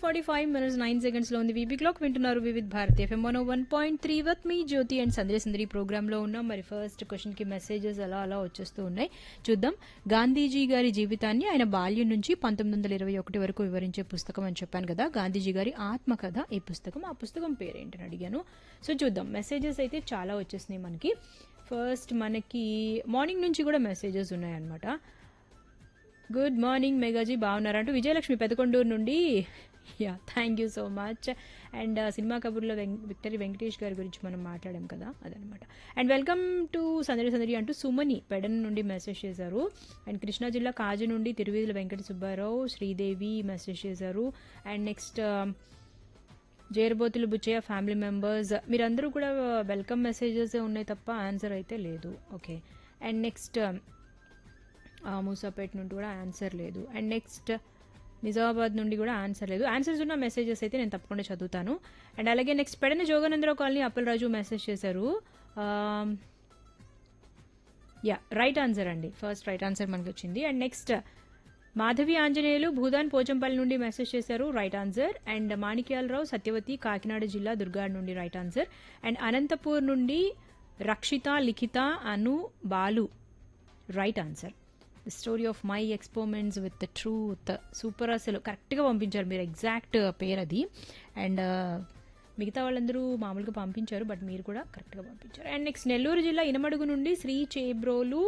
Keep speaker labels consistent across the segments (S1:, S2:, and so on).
S1: forty five minutes nine seconds లో ఉంది VB clock వింటున్నారు Vividh Bharati FM one one point three with me Jyothi and సందరి సందరి ప్రోగ్రామ్ లో ఉన్నాం మరి ఫస్ట్ క్వశ్చన్ కి మెసేజెస్ అలా అలా వచ్చేస్తూ ఉన్నాయి చూద్దాం గాంధీజీ గారి జీవితాన్ని ఆయన బాల్యం నుంచి పంతొమ్మిది వందల ఇరవై ఒకటి వరకు వివరించే పుస్తకం అని చెప్పాను కదా గాంధీజీ గారి ఆత్మకథ ఈ పుస్తకం ఆ పుస్తకం పేరేంటని అడిగాను సో చూద్దాం మెసేజెస్ అయితే చాలా వచ్చేసినాయి మనకి ఫస్ట్ మనకి మార్నింగ్ నుంచి కూడా మెసేజెస్ ఉన్నాయన్నమాట గుడ్ మార్నింగ్ మెగాజీ బాగున్నారు అంటూ విజయలక్ష్మి పెదకొండూరు నుండి yeah thank you so much and cinema కబుర్లో వెం విక్టరీ వెంకటేష్ గారి గురించి మనం మాట్లాడాం కదా అదనమాట అండ్ వెల్కమ్ టు సందడి సందడి అంటూ సుమని పెడన్ నుండి మెసేజ్ చేశారు అండ్ కృష్ణా జిల్లా కాజు నుండి తిరువేదుల వెంకట సుబ్బారావు శ్రీదేవి మెసేజ్ చేశారు and next Jerabotulu Buchaiah family members మీరందరూ కూడా వెల్కమ్ మెసేజెస్ ఉన్నాయి తప్ప ఆన్సర్ అయితే లేదు ఓకే అండ్ నెక్స్ట్ మూసాపేట నుండి కూడా ఆన్సర్ లేదు అండ్ నెక్స్ట్ నిజామాబాద్ నుండి కూడా ఆన్సర్ లేదు ఆన్సర్స్ ఉన్న మెసేజెస్ అయితే నేను తప్పకుండా చదువుతాను అండ్ అలాగే next Pedana Joganandarao colony Appalaraju message చేశారు యా రైట్ ఆన్సర్ అండి ఫస్ట్ రైట్ ఆన్సర్ మనకి వచ్చింది అండ్ నెక్స్ట్ మాధవి ఆంజనేయులు భూదాన్ పోచంపల్లి నుండి మెసేజ్ చేశారు right answer and Manikyalarao Satyavathi Kakinada జిల్లా దుర్గాడ్ నుండి రైట్ ఆన్సర్ అండ్ అనంతపూర్ నుండి Rakshitha Likhitha Anu Balu right answer the story of my experiments with the truth super అసలు కరెక్ట్గా పంపించారు మీరు ఎగ్జాక్ట్ పేరు అది అండ్ మిగతా వాళ్ళందరూ మామూలుగా పంపించారు బట్ మీరు కూడా కరెక్ట్గా పంపించారు అండ్ నెక్స్ట్ నెల్లూరు జిల్లా ఇనమడుగు నుండి Sri Chebrolu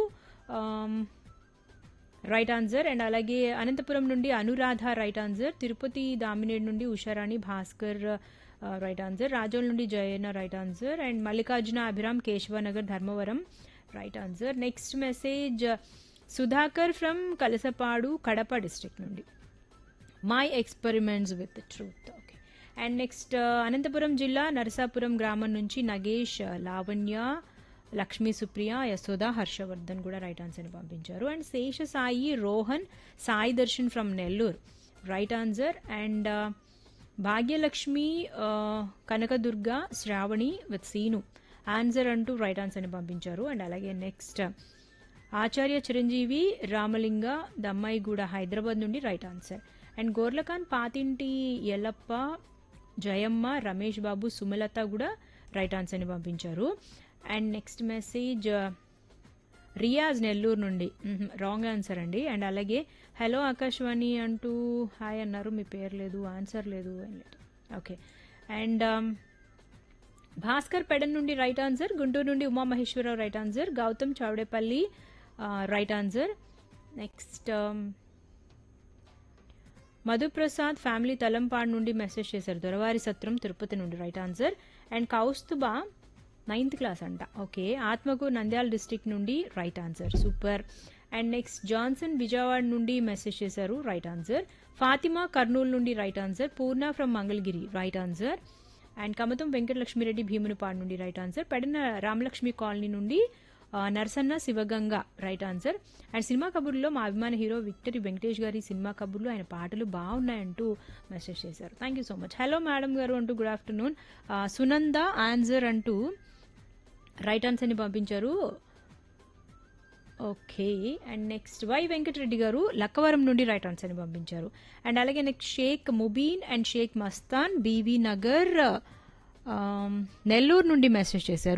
S1: right answer and అలాగే అనంతపురం నుండి అనురాధ రైట్ ఆన్సర్ తిరుపతి దామినేడు నుండి ఉషారాణి భాస్కర్ రైట్ ఆన్సర్ రాజోల్ నుండి Jayanna right answer and Mallikarjuna Abhiram Keshavanagar Dharmavaram right answer next message Sudhakar from Kalasapadu Kadapa district నుండి my experiments with truth okay and next Anantapuram జిల్లా నరసాపురం గ్రామం నుంచి నగేష్ లావణ్య లక్ష్మీ సుప్రియ యశోద హర్షవర్ధన్ కూడా రైట్ ఆన్సర్ని పంపించారు and Sesha Sai Rohan Sai Darshan from Nellore right answer and Bhagyalakshmi Kanakadurga Sravani with Seenu answer అంటూ రైట్ ఆన్సర్ని పంపించారు అండ్ అలాగే నెక్స్ట్ ఆచార్య చిరంజీవి రామలింగ దమ్మాయిగూడ హైదరాబాద్ నుండి right answer and Gorlakhan Pathinti Ellappa Jayamma Ramesh Babu Sumalatha కూడా రైట్ ఆన్సర్ని పంపించారు and next message Riyaz Nellore నుండి రాంగ్ ఆన్సర్ అండి అండ్ అలాగే హలో ఆకాశవాణి అంటూ హాయ్ అన్నారు మీ పేరు లేదు ఆన్సర్ లేదు అని లేదు ఓకే అండ్ భాస్కర్ పెడన్ నుండి రైట్ ఆన్సర్ గుంటూరు నుండి Umamaheswararao right answer Gautam Chowdepalli right answer next Madhuprasad family Talampadu నుండి మెసేజ్ చేశారు దొరవారి సత్రం తిరుపతి నుండి right answer and Kaustubha ninth class అంట ఓకే ఆత్మకు నంద్యాల డిస్టిక్ నుండి right answer super and next Johnson Vijayawada నుండి మెసేజ్ చేశారు రైట్ ఆన్సర్ ఫాతిమా కర్నూలు నుండి right answer Poorna from Mangalagiri right answer and Kamatham Venkatalakshmireddy Bheemunipadu నుండి right answer Pedana Ramalakshmi colony నుండి Narasanna Sivaganga right answer and cinema కబుర్లో మా అభిమాన హీరో విక్టరీ వెంకటేష్ గారి సినిమా కబుర్లో ఆయన పాటలు బాగున్నాయంటూ మెసేజ్ చేశారు thank you so much hello madam గారు అంటూ గుడ్ ఆఫ్టర్నూన్ సునంద ఆన్సర్ అంటూ రైట్ ఆన్సర్ని పంపించారు okay and next Y Venkatareddy గారు లక్కవరం నుండి రైట్ ఆన్సర్ని పంపించారు అండ్ అలాగే next Sheikh Mubeen and Sheikh Mastan BV Nagar Nellore నుండి మెసేజ్ చేశారు